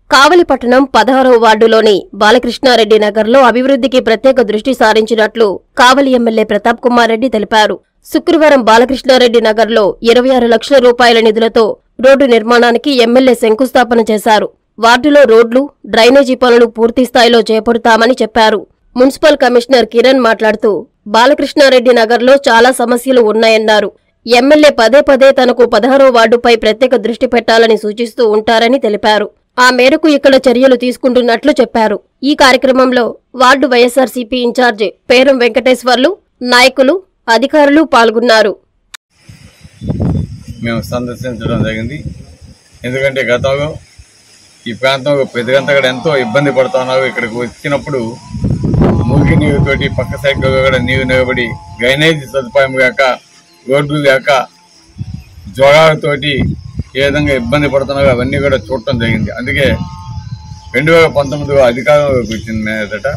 కావలిపట్టణం పదహారవ వార్డులోని బాలకృష్ణారెడ్డి నగర్లో అభివృద్ధికి ప్రత్యేక దృష్టి సారించినట్లు కావలి ఎమ్మెల్యే ప్రతాప్ కుమార్ రెడ్డి తెలిపారు శుక్రవారం బాలకృష్ణారెడ్డి నగర్లో ఇరవై ఆరు లక్షల రూపాయల నిధులతో రోడ్డు నిర్మాణానికి ఎమ్మెల్యే శంకుస్థాపన చేశారు వార్డులో రోడ్లు డ్రైనేజీ పనులు పూర్తి స్థాయిలో చేపడతామని చెప్పారు మున్సిపల్ కమిషనర్ కిరణ్ మాట్లాడుతూ బాలకృష్ణారెడ్డి నగర్లో చాలా సమస్యలు ఉన్నాయన్నారు ఎమ్మెల్యే పదే పదే తనకు పదహారో వార్డుపై ప్రత్యేక దృష్టి పెట్టాలని సూచిస్తూ ఉంటారని తెలిపారు ఆ మేరకు ఇక్కడ చర్యలు తీసుకుంటున్నట్లు చెప్పారు ఈ కార్యక్రమంలో వార్డు వైఎస్ఆర్సీపీ ఇన్ఛార్జ్ పేరం వెంకటేశ్వర్లు నాయకులు అధికారులు పాల్గొన్నారు మేము సందర్శించడం జరిగింది ఎందుకంటే గతంలో ఈ ప్రాంతంలో పెద్దగంత కూడా ఎంతో ఇబ్బంది పడుతున్నారు ఇక్కడికి వచ్చినప్పుడు మురికి నీరుతోటి పక్క సైడ్లో కూడా నీరు నిలబడి డ్రైనేజీ సదుపాయం కాక రోడ్లు లేక జ్వరాలతోటి ఏ విధంగా ఇబ్బంది పడుతున్నారో అవన్నీ కూడా చూడటం జరిగింది అందుకే రెండు వేల పంతొమ్మిదిలో అధికారంలోకి వచ్చిన మీదట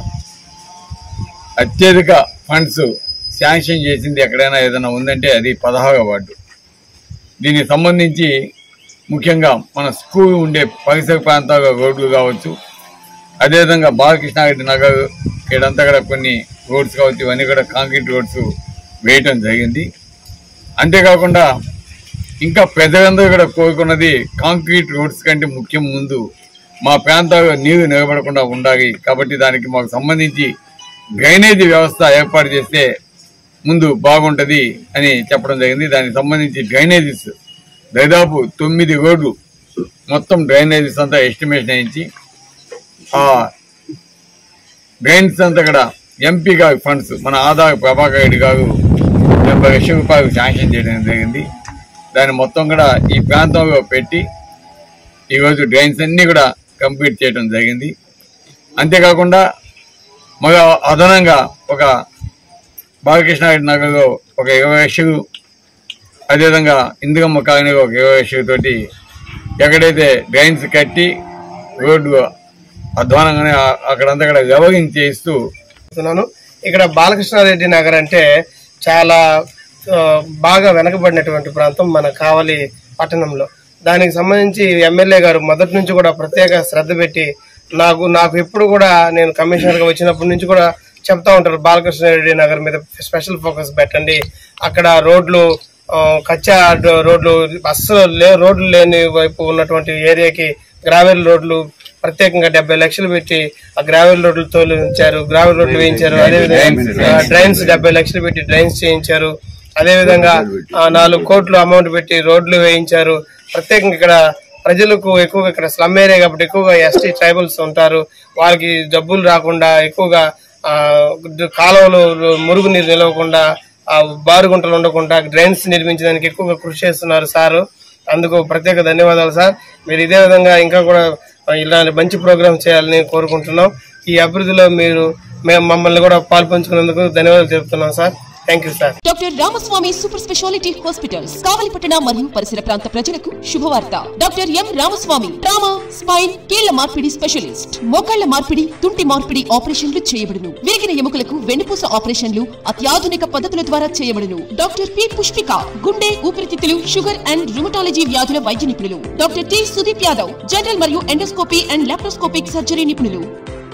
అత్యధిక ఫండ్స్ శాంక్షన్ చేసింది ఎక్కడైనా ఏదైనా ఉందంటే అది పదహారవ వార్డు దీనికి సంబంధించి ముఖ్యంగా మన స్కూల్ ఉండే పరిసర ప్రాంతాల రోడ్లు కావచ్చు అదేవిధంగా బాలకృష్ణారెడ్డి నగర్ ఇక్కడంతా కూడా కొన్ని రోడ్స్ కావచ్చు ఇవన్నీ కూడా కాంక్రీట్ రోడ్స్ వేయటం జరిగింది అంతేకాకుండా ఇంకా ప్రజలందరూ కూడా కోరుకున్నది కాంక్రీట్ రోడ్స్ కంటే ముఖ్యం ముందు మా ప్రాంతాల్లో నీరు నిలబడకుండా ఉండాలి కాబట్టి దానికి మాకు సంబంధించి డ్రైనేజీ వ్యవస్థ ఏర్పాటు చేస్తే ముందు బాగుంటది అని చెప్పడం జరిగింది దానికి సంబంధించి డ్రైనేజీస్ దాదాపు తొమ్మిది రోడ్లు మొత్తం డ్రైనేజీస్ అంతా ఎస్టిమేషన్ అయించి ఆ డ్రైన్స్ అంతా కూడా ఎంపీ గారి ఫండ్స్ మన ఆదాయ ప్రభాకర్ రెడ్డి గారు డెబ్బై లక్షల రూపాయలు శాంక్షన్ చేయడం జరిగింది దాన్ని మొత్తం కూడా ఈ ప్రాంతంలో పెట్టి ఈరోజు డ్రైన్స్ అన్నీ కూడా కంప్లీట్ చేయడం జరిగింది అంతేకాకుండా మగ అదనంగా ఒక బాలకృష్ణారెడ్డి నగర్లో ఒక ఇరవై లక్షలు అదేవిధంగా ఇందుగమ్మ కాలనీలో ఒక ఇరవై లక్షల తోటి ఎక్కడైతే డ్రైన్స్ కట్టి రోడ్డు అధ్వానంగానే ఆ- అక్కడంతా కూడా వ్యవహరించి చేయిస్తూ చెప్తున్నాను ఇక్కడ బాలకృష్ణారెడ్డి నగర్ అంటే చాలా ఆ, బాగా వెనకబడినటువంటి ప్రాంతం మన కావలి పట్టణంలో దానికి సంబంధించి ఎమ్మెల్యే గారు మొదటి నుంచి కూడా ప్రత్యేక శ్రద్ధ పెట్టి నాకు నాకు ఎప్పుడు కూడా నేను కమిషనర్ గా వచ్చినప్పటి నుంచి కూడా చెప్తా ఉంటారు బాలకృష్ణారెడ్డి నగర్ మీద స్పెషల్ ఫోకస్ పెట్టండి అక్కడ రోడ్లు ఆ, కచ్చా డ- రోడ్లు అస్సలు లే రోడ్లు లేని వైపు ఉన్నటువంటి ఏరియాకి గ్రావెల్ రోడ్లు ప్రత్యేకంగా డెబ్బై లక్షలు పెట్టి ఆ గ్రావెల్ రోడ్లు తోలించారు గ్రావెల్ రోడ్లు వేయించారు అదేవిధంగా ఆ, డ్రైన్స్ డెబ్బై లక్షలు పెట్టి డ్రైన్స్ చేయించారు అదేవిధంగా ఆ, నాలుగు కోట్లు అమౌంట్ పెట్టి రోడ్లు వేయించారు ప్రత్యేకంగా ఇక్కడ ప్రజలకు ఎక్కువగా ఇక్కడ స్లమ్ ఏరియా కాబట్టి ఎక్కువగా ఎస్టీ ట్రైబల్స్ ఉంటారు వాళ్ళకి జబ్బులు రాకుండా ఎక్కువగా ఆ, కాలువలు మురుగు నీరు నిలవకుండా ఆ బారుగుంటలు ఉండకుండా డ్రైన్స్ నిర్మించడానికి ఎక్కువగా కృషి చేస్తున్నారు సారు అందుకు ప్రత్యేక ధన్యవాదాలు సార్ మీరు ఇదే విధంగా ఇంకా కూడా ఇలాంటి మంచి ప్రోగ్రామ్ చేయాలని కోరుకుంటున్నాం ఈ అభివృద్ధిలో మీరు మేము మమ్మల్ని కూడా పాల్పంచుకున్నందుకు ధన్యవాదాలు చెప్తున్నాం sir thank you sir doctor Ramaswamy super speciality hospitals కావలిపట్టణ మరియు పరిసర ప్రాంత ప్రజలకు శుభవార్త doctor M Ramaswamy trauma spine కీళ్ల మార్పిడి స్పెషలిస్ట్ మోకాళ్ల మార్పిడి తుంటి మార్పిడి ఆపరేషన్లు చేయబడును విరిగిన ఎముకలకు వెన్నుపూస ఆపరేషన్లు అత్యాధునిక పద్ధతుల ద్వారా చేయబడును డాక్టర్ పి పుష్పిక గుండె ఊపిరితిత్తులు షుగర్ అండ్ రుమటాలజీ వ్యాధుల వైద్య నిపుణులు doctor T Sudeep Yadav general మరియు ఎండోస్కోపీ అండ్ లాప్రోస్కోపిక్ సర్జరీ నిపుణులు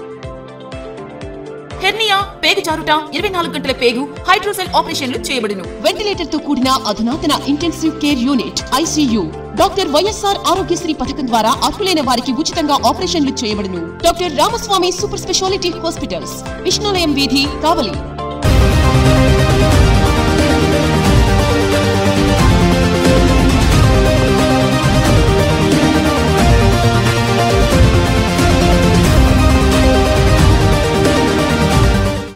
హెర్నియా పేగు జారుట ఇరవై నాలుగు గంటల పేగు హైడ్రోసెల్ ఆపరేషన్లు చేయబడును వెంటిలేటర్ తో కూడిన అధునాతన intensive care unit ICU doctor YSR Aarogyasri పథకం ద్వారా అర్హులైన వారికి ఉచితంగా ఆపరేషన్లు చేయబడును doctor Ramaswamy super speciality hospitals Vishnulayam వీధి కావలి